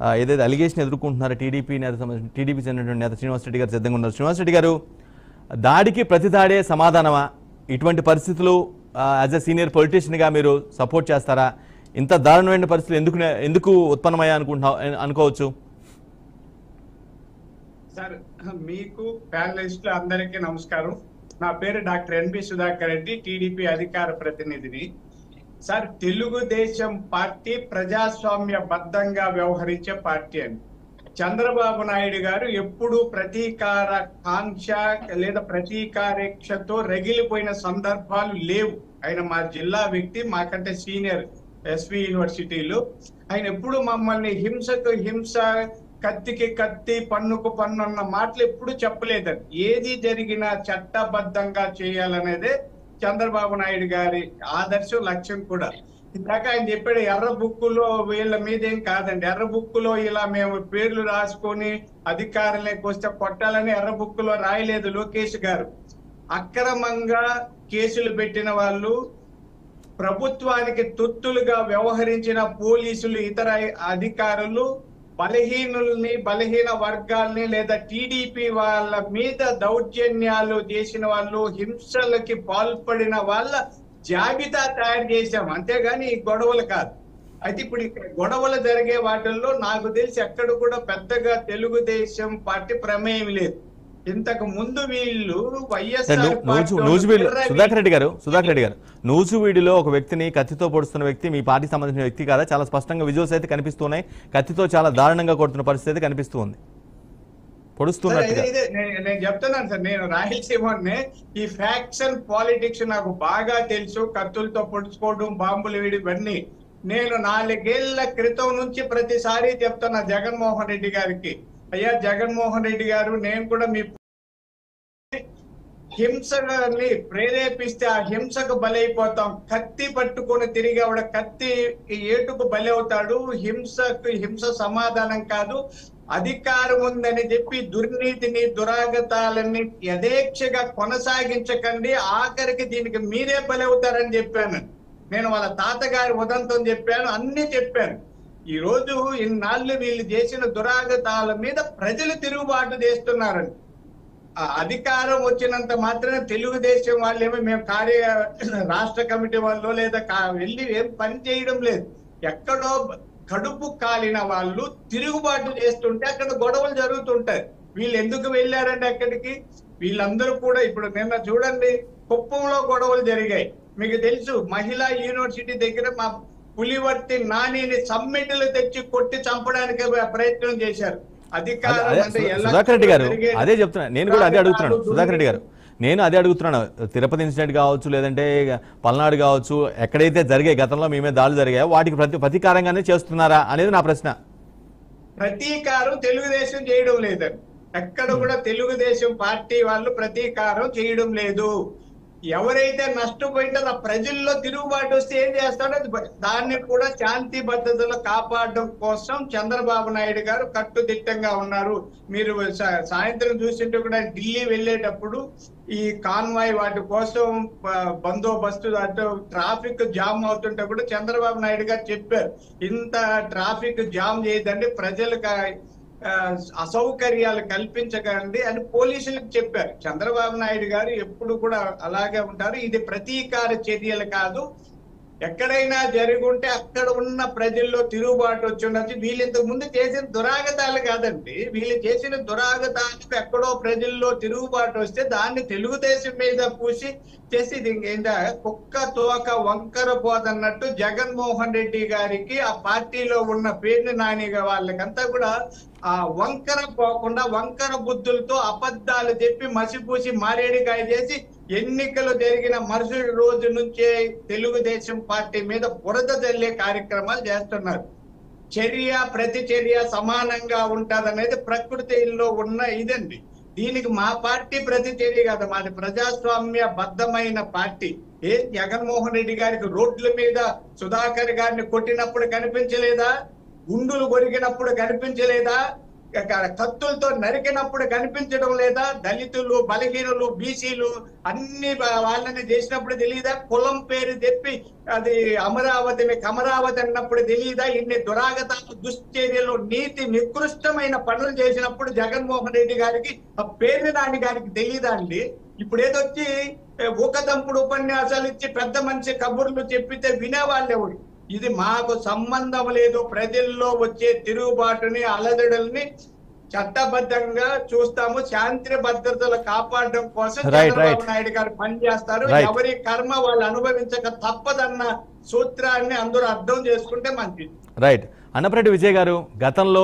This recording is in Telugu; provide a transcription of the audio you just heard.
ఆ, ఏదైతే అలిగేషన్ ఎదుర్కొంటున్నారో టీడీపీ నేత సంబంధించిన టీడీపీ చెందినటువంటి నేత శ్రీనివాస్ రెడ్డి గారు సిద్ధంగా ఉన్నారు శ్రీనివాస్ రెడ్డి గారు దాడికి ప్రతిదాడే సమాధానమా ఇటువంటి పరిస్థితులు యాజ్ ఎ సీనియర్ పొలిటీషియన్గా మీరు సపోర్ట్ చేస్తారా ఇంత దారుణమైన పరిస్థితులు ఎందుకు నే- ఎందుకు ఉత్పన్నమయ్యా అనుకుంటున్నా అనుకోవచ్చు సార్ మీకు ప్యానలిస్టులు అందరికీ నమస్కారం నా పేరు doctor N B Sudhakar Reddy TDP అధికార ప్రతినిధిని సార్ తెలుగుదేశం పార్టీ ప్రజాస్వామ్య బద్ధంగా వ్యవహరించే పార్టీ అని చంద్రబాబు నాయుడు గారు ఎప్పుడు ప్రతీకార కాంక్ష లేదా ప్రతీకారేక్షతో రగిలిపోయిన సందర్భాలు లేవు ఆయన మా జిల్లా వ్యక్తి మాకంటే సీనియర్ ఎస్వి యూనివర్సిటీలో ఆయన ఎప్పుడు మమ్మల్ని హింసకు హింస కత్తికి కత్తి పన్నుకు పన్ను అన్న మాటలు ఎప్పుడు చెప్పలేదండి ఏది జరిగినా చట్టబద్ధంగా చేయాలనేదే చంద్రబాబు నాయుడు గారి ఆదర్శం లక్ష్యం కూడా ఇందాక ఆయన చెప్పాడు ఎర్ర బుక్కులో వీళ్ళ మీద ఏం కాదండి ఎర్ర బుక్కులో ఇలా మేము పేర్లు రాసుకొని అధికారులకు వస్తే కొట్టాలని ఎర్ర బుక్కులో రాయలేదు లోకేష్ గారు అక్రమంగా కేసులు పెట్టిన వాళ్ళు ప్రభుత్వానికి తొత్తులుగా వ్యవహరించిన పోలీసులు ఇతర అధికారులు బలహీనుల్ని బలహీన వర్గాల్ని లేదా టీడీపీ వాళ్ళ మీద దౌర్జన్యాలు చేసిన వాళ్ళు హింసలకి పాల్పడిన వాళ్ళ జాబితా తయారు చేశాం అంతేగాని ఈ గొడవలు కాదు అయితే ఇప్పుడు ఇక్కడ గొడవలు జరిగే వాటిల్లో నాకు తెలిసి ఎక్కడ కూడా పెద్దగా తెలుగుదేశం పార్టీ ప్రమేయం లేదు ఇంతకు ముందు వీళ్ళు అంటే వైఎస్ఆర్ ను- నూజు పార్టీ నూజువీడు వాళ్ళు సుధాకర్ రెడ్డి గారు సుధాకర్ రెడ్డి గారు నూజువీడిలో ఒక వ్యక్తిని కత్తితో పొడుస్తున్న వ్యక్తి మీ పార్టీకి సంబంధించిన వ్యక్తి కాదా చాలా స్పష్టంగా విజువల్స్ అయితే కనిపిస్తున్నాయి కత్తితో చాలా దారుణంగా కొడుతున్న పరిస్థితి అయితే కనిపిస్తూ ఉంది సార్, పొడుస్తున్నట్టుగా ఇదే- ఇదే నేను నేను చెప్తున్నాను సార్ నేను రాయలసీమని ఈ ఫ్యాక్షన్ పాలిటిక్స్ నాకు బాగా తెలుసు కత్తులతో పొడుచుకోవడం బాంబులు వేయడం ఇవన్నీ నేను నాలుగేళ్ల క్రితం నుంచి ప్రతిసారి చెప్తున్నా జగన్మోహన్ రెడ్డి గారికి అయ్యా జగన్మోహన్ రెడ్డి గారు నేను కూడా మీ హింసని ప్రేరేపిస్తే ఆ హింసకు బలైపోతాం కత్తి పట్టుకొని తిరిగి ఆవిడ కత్తి ఏటుకు బలి అవుతాడు హింసకు హింస సమాధానం కాదు అధికారం ఉందని చెప్పి దుర్నీతిని దురాగతాలని యథేచ్ఛగా కొనసాగించకండి ఆఖరికి దీనికి మీరే బలి అవుతారని చెప్పాను నేను వాళ్ళ తాతగారి ఉదంతం చెప్పాను అన్ని చెప్పాను ఈ రోజు ఇన్నాళ్ళు వీళ్ళు చేసిన దురాగతాల మీద ప్రజలు తిరుగుబాటు చేస్తున్నారండి ఆ అధికారం వచ్చినంత మాత్రమే తెలుగుదేశం వాళ్ళేమో మేము కార్య రాష్ట్ర కమిటీ వాళ్ళు లేదా కా- వెళ్ళి ఏం పని చేయడం లేదు ఎక్కడో కడుపు కాలిన వాళ్ళు తిరుగుబాటు చేస్తుంటే అక్కడ గొడవలు జరుగుతుంటాయి వీళ్ళు ఎందుకు వెళ్ళారండి అక్కడికి వీళ్ళందరూ కూడా ఇప్పుడు నిన్న చూడండి కుప్పంలో గొడవలు జరిగాయి మీకు తెలుసు మహిళా యూనివర్సిటీ దగ్గర మా పులివర్తి నానిని సమ్మిట్లు తెచ్చి కొట్టి చంపడానికి ప్రయత్నం చేశారు అధికారం అదే అంటే సు- ఎలా సుధాకర్ రెడ్డి గారు జరిగే- అదే చెప్తున్నా నేను కూడా అదే అడుగుతున్నాను సుధాకర్ రెడ్డి గారు నేను అదే అడుగుతున్నాను తిరుపతి ఇన్సిడెంట్ కావచ్చు లేదంటే పల్నాడు కావచ్చు ఎక్కడైతే జరిగాయి గతంలో మీ మీద దాడులు జరిగాయో వాటికి ప్రతి ప్రతీకారంగానే చేస్తున్నారా అనేది నా ప్రశ్న ప్రతీకారం తెలుగుదేశం చేయడం లేదండి ఎక్కడ కూడా తెలుగుదేశం పార్టీ వాళ్ళు ప్రతీకారం చేయడం లేదు ఎవరైతే నష్టపోయింటారో ఆ ప్రజల్లో తిరుగుబాటు వస్తే ఏం చేస్తాడో అది బ- దాన్ని కూడా శాంతి భద్రతలు కాపాడడం కోసం చంద్రబాబు నాయుడు గారు కట్టుదిట్టంగా ఉన్నారు మీరు సా- సాయంత్రం చూసింటే కూడా ఢిల్లీ వెళ్ళేటప్పుడు ఈ కాన్వాయ్ వాటి కోసం బ- బందోబస్తు అటు ట్రాఫిక్ జామ్ అవుతుంటే కూడా చంద్రబాబు నాయుడు గారు చెప్పారు ఇంత ట్రాఫిక్ జామ్ చేయదండి ప్రజలకు ఆ, అసౌకర్యాలు కల్పించకండి అని పోలీసులకు చెప్పారు చంద్రబాబు నాయుడు గారు ఎప్పుడు కూడా అలాగే ఉంటారు ఇది ప్రతీకార చర్యలు కాదు ఎక్కడైనా జరిగి ఉంటే అక్కడ ఉన్న ప్రజల్లో తిరుగుబాటు వచ్చి ఉండొచ్చు వీళ్ళు ఇంతకు ముందు చేసిన దురాగతాలు కాదండి వీళ్ళు చేసిన దురాగతాలకు ఎక్కడో ప్రజల్లో తిరుగుబాటు వస్తే దాన్ని తెలుగుదేశం మీద పూసి చేసి ఇది ఏంటా కుక్క తోక వంకర పోదన్నట్టు జగన్మోహన్ రెడ్డి గారికి ఆ పార్టీలో ఉన్న పేర్ని నాని వాళ్ళకంతా కూడా ఆ వంకర పోకుండా వంకర బుద్ధులతో అబద్ధాలు చెప్పి మసిపూసి మారేడికాయ చేసి ఎన్నికలు జరిగిన మరుసటి రోజు నుంచే తెలుగుదేశం పార్టీ మీద బురద జల్లే కార్యక్రమాలు చేస్తున్నారు చర్య ప్రతి చర్య సమానంగా ఉంటదనేది ప్రకృతిలో ఉన్న ఇదండి దీనికి మా పార్టీ ప్రతి చర్య కాదు మాది ప్రజాస్వామ్య బద్ధమైన పార్టీ ఏ జగన్మోహన్ రెడ్డి గారికి రోడ్ల మీద సుధాకర్ గారిని కొట్టినప్పుడు కనిపించలేదా గుండులు కొరికినప్పుడు కనిపించలేదా కత్తులతో నరికినప్పుడు కనిపించడం లేదా దళితులు బలహీనులు బీసీలు అన్ని వా- వాళ్ళని చేసినప్పుడు తెలియదా కులం పేరు చెప్పి అది అమరావతిని కమరావతి అన్నప్పుడు తెలియదా ఇన్ని దురాగతాలు దుశ్చర్యలు నీతి నికృష్టమైన పనులు చేసినప్పుడు జగన్మోహన్ రెడ్డి గారికి ఆ పేరు నాని గారికి తెలియదా అండి ఇప్పుడు ఏదొచ్చి ఏ, ఊకదంపుడు ఉపన్యాసాలు ఇచ్చి పెద్ద మనిషి కబుర్లు చెప్పితే వినేవాళ్ళు ఎవరు ఇది మాకు సంబంధం లేదు ప్రజల్లో వచ్చే తిరుగుబాటుని అలదడుల్ని చట్టబద్ధంగా చూస్తాము శాంతి భద్రతలు కాపాడడం కోసం Right, చంద్రబాబు right. నాయుడు గారు పనిచేస్తారు Right. ఎవరి కర్మ వాళ్ళు అనుభవించక తప్పదన్న సూత్రాన్ని అందరూ అర్థం చేసుకుంటే మంచిది రైట్ అన్నపరెడ్డి విజయ్ గారు గతంలో